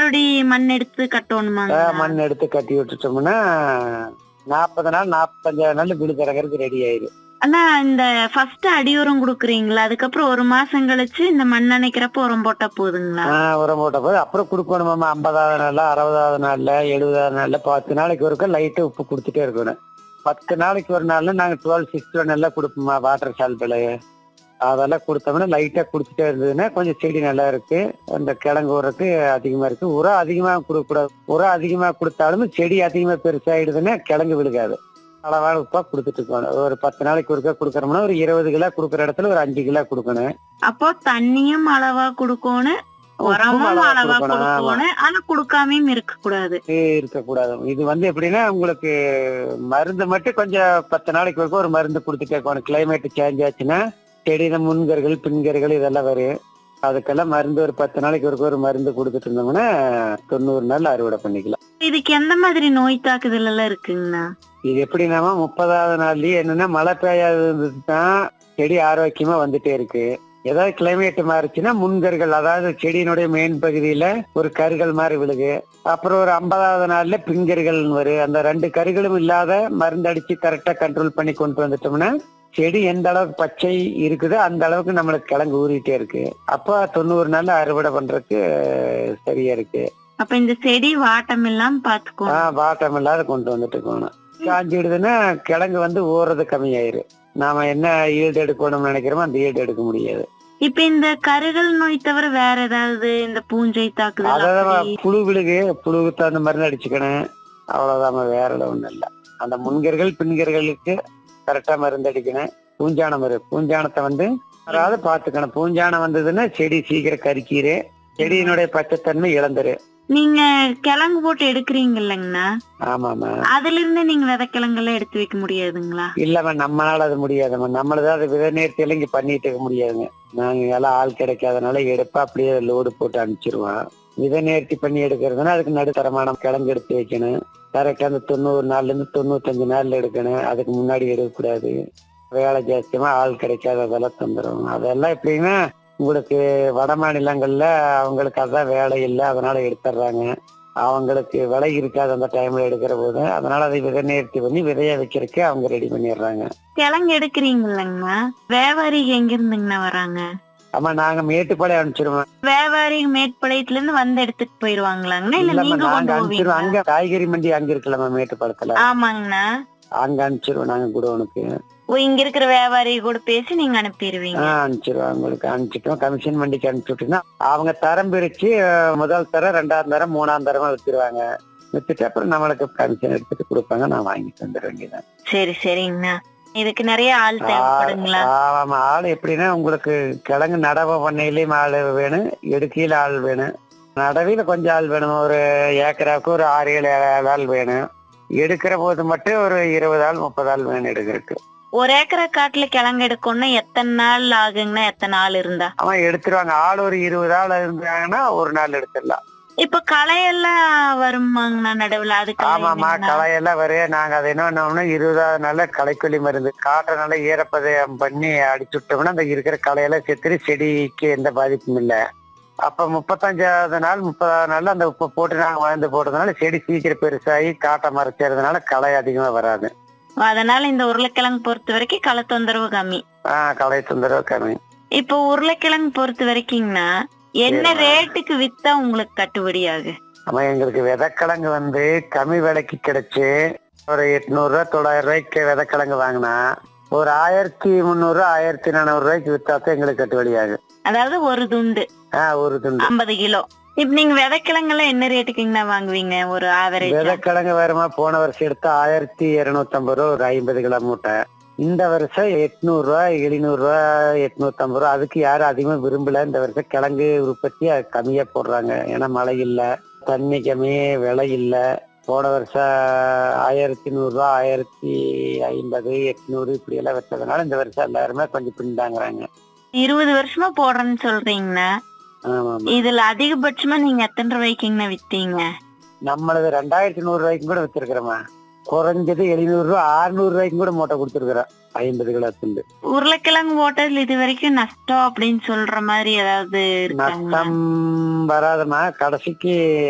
மறுபடியும் மண் எடுத்து கட்டணுமாங்க ஆஹ் மண் எடுத்து கட்டி விட்டுட்டோம்னா நாற்பது நாள் நாற்பத்தஞ்சாயிரம் நாள் விழுது இறங்குறதுக்கு ரெடி ஆயிரும் ஆனா இந்த ஃபர்ஸ்ட் அடி உரம் குடுக்குறீங்களா அதுக்கப்புறம் ஒரு மாசம் கழிச்சு இந்த மண் அணைக்கிறப்ப உரம் போட்டா போதுங்களா ஆஹ் உரம் போட்ட போது அப்புறம் கொடுக்கணுமாமா ஐம்பதாவது நாள்ல அறுபதாவது நாள்ல எழுபதாவது நாள்ல பத்து நாளைக்கு ஒருக்க லைட்டா உப்பு கொடுத்துட்டே இருக்கணும் பத்து நாளைக்கு ஒரு நாள்ல நாங்க டுவெல் சிக்ஸ் நல்லா கொடுப்போமா வாட்டர் சால்பிள் அதெல்லாம் கொடுத்தோம்னா லைட்டா கொடுத்துட்டே இருந்ததுன்னா கொஞ்சம் செடி நல்லா இருக்கு அந்த கிழங்கு உரத்து அதிகமா இருக்கு உரம் அதிகமா கொடுக்க கூடாது உரம் அதிகமா கொடுத்தாலும் செடி அதிகமா பெருசாயிடுதுன்னா கிழங்கு விழுகாது அளவான உப்பா கொடுத்துட்டு இருக்கணும் ஒரு பத்து நாளைக்கு ஒருக்கா கொடுக்கறோம்னா ஒரு இருபது கிலோ கொடுக்குற இடத்துல ஒரு அஞ்சு கிலோ கொடுக்கணும் அப்போ தண்ணியும் அளவா குடுக்கணும் உப்பும் உரமும் அளவா அளவா கொடுக்கணும். ஆமா. கொடுக்கணும் ஆனா குடுக்காமையும் இருக்க கூடாது இருக்கக்கூடாது இது வந்து எப்படின்னா உங்களுக்கு மருந்து மட்டும் கொஞ்சம் பத்து நாளைக்கு ஒருக்க ஒரு மருந்து கொடுத்துட்டே இருக்கணும் கிளைமேட் சேஞ்ச் ஆச்சுன்னா செடியில முன்கர்கள் பின்கர்கள் இதெல்லாம் வரும் அதுக்கெல்லாம் மருந்து ஒரு பத்து நாளைக்கு ஒருக்க ஒரு மருந்து கொடுத்துட்டு இருந்தோம்னா தொண்ணூறு நாள் அறுவடை பண்ணிக்கலாம் இதுக்கு எந்த மாதிரி நோய் தாக்குதல் எல்லாம் இருக்குங்கண்ணா இது எப்படினாமா முப்பதாவது நாள்லயே என்னன்னா மழை பெய்யாதது தான் செடி ஆரோக்கியமா வந்துட்டே இருக்கு ஏதாவது கிளைமேட் மாறுச்சுன்னா முன்கர்கள் அதாவது செடியினுடைய மேன் பகுதியில ஒரு கருகள் மாதிரி விழுகு அப்புறம் ஒரு ஐம்பதாவது நாள்ல பிங்கர்கள் வரும் அந்த ரெண்டு கருகளும் இல்லாத மருந்து அடிச்சு கரெக்டா கண்ட்ரோல் பண்ணி கொண்டு வந்துட்டோம்னா செடி எந்த அளவுக்கு பச்சை இருக்குதோ அந்த அளவுக்கு நம்மளுக்கு கிழங்கு ஊறிட்டே இருக்கு அப்போ தொண்ணூறு நாள்ல அறுவடை பண்றதுக்கு அஹ், சரியா இருக்கு அப்ப இந்த செடி வாட்டம் எல்லாம் பாத்துக்கணும் ஆஹ் வாட்டம் இல்லாத கொண்டு வந்துட்டு இருக்கணும் காஞ்சிடுதுன்னா கிழங்கு வந்து ஊறது கம்மியாயிரும் நாம என்ன ஈல்டு எடுக்கணும்னு நினைக்கிறோமோ அந்த ஈல்டு எடுக்க முடியாது இப்ப இந்த கருகள் நோய் தவிர வேற ஏதாவது இந்த பூஞ்சை தாக்குதல் அதாவது அப்படி? புழு விழுகு புழுவுக்கு தகுந்த மருந்து அடிச்சுக்கணும் அவ்வளவுதான் வேற ஒண்ணும் இல்ல அந்த முன்கர்கள் பின்கர்களுக்கு கரெக்டா மருந்து அடிக்கணும் பூஞ்சானம் வரும் பூஞ்சானத்தை வந்து அதாவது பாத்துக்கணும் பூஞ்சானம் வந்ததுன்னா செடி சீக்கிரம் கருக்கீரு செடியினுடைய பச்சைத்தன்மை இழந்துரு நீங்க கிழங்கு போட்டு எடுக்கிறீங்க இல்லைங்கண்ணா ஆமாமா அதுல இருந்து நீங்க விதைக்கிழங்கு எல்லாம் எடுத்து வைக்க முடியாதுங்களா இல்லம்மா நம்மளால அது முடியாதும்மா நம்மளதான் அது விதை நேர்த்தியில இங்க பண்ணிட்டு இருக்க முடியாதுங்க நாங்க எல்லாம் ஆள் கிடைக்காதனால எடுப்பா அப்படியே லோடு போட்டு அனுப்பிச்சிருவோம் விதை நேர்த்தி பண்ணி எடுக்கிறதுனா அதுக்கு நடுத்தரமான கிழங்கு எடுத்து வைக்கணும் கரெக்டா அந்த தொண்ணூறு நாள்ல இருந்து தொண்ணூத்தஞ்சு நாள்ல எடுக்கணும் அதுக்கு முன்னாடி எடுக்கக்கூடாது வேலை ஜாஸ்தியமா ஆள் கிடைக்காததெல்லாம் தொந்தரவு அதெல்லாம் எப்படின்னா உங்களுக்கு வட மாநிலங்கள்ல அவங்களுக்கு அதான் வேலை இல்லை அதனால எடுத்துடுறாங்க அவங்களுக்கு விலை இருக்காது அந்த டைம்ல எடுக்கிற போது அதனால அதை விதை நேர்த்தி பண்ணி விதைய வைக்கிறதுக்கு அவங்க ரெடி பண்ணிடுறாங்க கிழங்கு எடுக்கிறீங்க இல்லைங்கண்ணா வியாபாரி எங்க இருந்துங்கண்ணா வராங்க ஆமா நாங்க மேட்டுப்பாளையம் அனுப்பிச்சிருவோம் வியாபாரி மேட்டுப்பாளையத்துல இருந்து வந்து எடுத்துட்டு போயிருவாங்களாங்கண்ணா இல்ல இல்லம்மா நீங்க நாங்க கொண்டு அனுப்பிச்சிருவோம் போவீங்க அங்க காய்கறி மண்டி அங்க இருக்கலாமா மேட்டுப்பாளத்துல ஆமாங்கண்ணா அங்க அனுப்பிச்சிருவோம் நாங்க குடோனுக்கு ஓ இங்க இருக்கிற வியாபாரி கூட பேசி நீங்க அனுப்பிடுவீங்க ஆஹ் அனுப்பிச்சிருவோம் அவங்களுக்கு அனுப்பிச்சிட்டோம் கமிஷன் மண்டிக்கு அனுப்பிச்சு விட்டோம்னா அவங்க தரம் பிரிச்சு அஹ், முதல் தரம் ரெண்டாம் தரம் மூணாம் தரமா வித்துருவாங்க வித்துட்டு அப்புறம் நம்மளுக்கு கமிஷன் எடுத்துட்டு கொடுப்பாங்க நான் வாங்கிட்டு வந்துட வேண்டியதான் சரி சரிங்கண்ணா இதுக்கு நிறைய ஆள் தேவைப்படுங்களா ஆமா ஆள் எப்படின்னா உங்களுக்கு கிழங்கு நடவு பண்ணையிலயும் ஆள் வேணும் எடுக்கையில ஆள் வேணும் நடவையில கொஞ்சம் ஆள் வேணும் ஒரு ஏக்கராவுக்கு ஒரு ஆறு ஏழு ஆள் வேணும் எடுக்கிற போது மட்டும் ஒரு இருபது ஆள் முப்பது ஆள் வேணும் எடுக்கிறதுக்கு ஒரு ஏக்கரை காட்டுல கிழங்கு எடுக்கணும்னா எத்தனை நாள் ஆகுங்கண்ணா எத்தனை நாள் இருந்தா அவன் எடுத்துருவாங்க ஆள் ஒரு இருபது ஆள் இருந்தாங்கன்னா ஒரு நாள் எடுத்துடலாம் இப்ப களையெல்லாம் வருமாங்கண்ணா நடுவுல அதுக்கு ஆமாமா களையெல்லாம் வரும் நாங்க அதை என்ன பண்ணோம்னா இருபதாவது நாள்ல களைக்கொல்லி மருந்து காற்றை நல்லா ஈரப்பதம் பண்ணி அடிச்சு விட்டோம்னா அந்த இருக்கிற களையெல்லாம் செத்துரு செடிக்கு எந்த பாதிப்பும் இல்லை அப்ப முப்பத்தஞ்சாவது நாள் முப்பதாவது நாள்ல அந்த உப்பு போட்டு நாங்க மருந்து போட்டதுனால செடி சீக்கிரம் பெருசாகி காட்டை மறைச்சதுனால களை அதிகமா வராது அதனால இந்த உருளைக்கிழங்கு பொறுத்த வரைக்கும் களை தொந்தரவு கம்மி ஆஹ் களை தொந்தரவு கம்மி இப்போ உருளைக்கிழங்கு பொறுத்த வரைக்கும்னா என்ன சரிம்மா. ரேட்டுக்கு வித்தா உங்களுக்கு கட்டுப்படி ஆகு ஆமா எங்களுக்கு விதைக்கிழங்கு வந்து கம்மி விலைக்கு கிடைச்சு ஒரு எட்நூறு ரூபா தொள்ளாயிரம் ரூபாய்க்கு விதைக்கிழங்கு வாங்கினா ஒரு ஆயிரத்தி முந்நூறு ரூபா ஆயிரத்தி நானூறு ரூபாய்க்கு வித்தாத்தான் எங்களுக்கு கட்டுப்படி ஆகும் அதாவது ஒரு துண்டு ஆஹ் ஒரு துண்டு ஐம்பது கிலோ இப்ப நீங்க விதைக்கிழங்கு எல்லாம் என்ன ரேட்டுக்குங்கண்ணா வாங்குவீங்க ஒரு ஆவரேஜ் விதைக்கிழங்கு வருமா போன வருஷம் எடுத்து ஆயிரத்தி இருநூத்தி ஐம்பது ரூபா ஒரு ஐம்பது கிலோ மூட்டை இந்த வருஷம் எட்நூறு ரூபா எழுநூறு ரூபா எட்நூத்தி ஐம்பது ரூபா அதுக்கு யாரும் அதிகமா விரும்பல இந்த வருஷம் கிழங்கு உற்பத்தி அது கம்மியா போடுறாங்க ஏன்னா மழை இல்ல தண்ணி கம்மி விலை இல்ல போன வருஷம் ஆயிரத்தி நூறு ரூபா ஆயிரத்தி ஐம்பது எட்நூறு இப்படி எல்லாம் வச்சதுனால இந்த வருஷம் எல்லாருமே கொஞ்சம் பின்தாங்குறாங்க இருபது வருஷமா போடுறேன்னு சொல்றீங்கண்ணா ஆமா ஆமா இதுல அதிகபட்சமா நீங்க எத்தனை ரூபாய்க்குங்கண்ணா வித்தீங்க நம்மளது ரெண்டாயிரத்தி நூறு ரூபாய்க்கு கூட வித்துருக்கிறோமா குறைஞ்சது எழுநூறு ரூபா அறுநூறு ரூபாய்க்கு கூட மூட்டை கொடுத்துருக்குறோம் ஐம்பது கிலோ துண்டு உருளைக்கிழங்கு போட்டதுல இது வரைக்கும் நஷ்டம் அப்படின்னு சொல்ற மாதிரி ஏதாவது இருக்காங்களா நஷ்டம் வராதமா கடைசிக்கு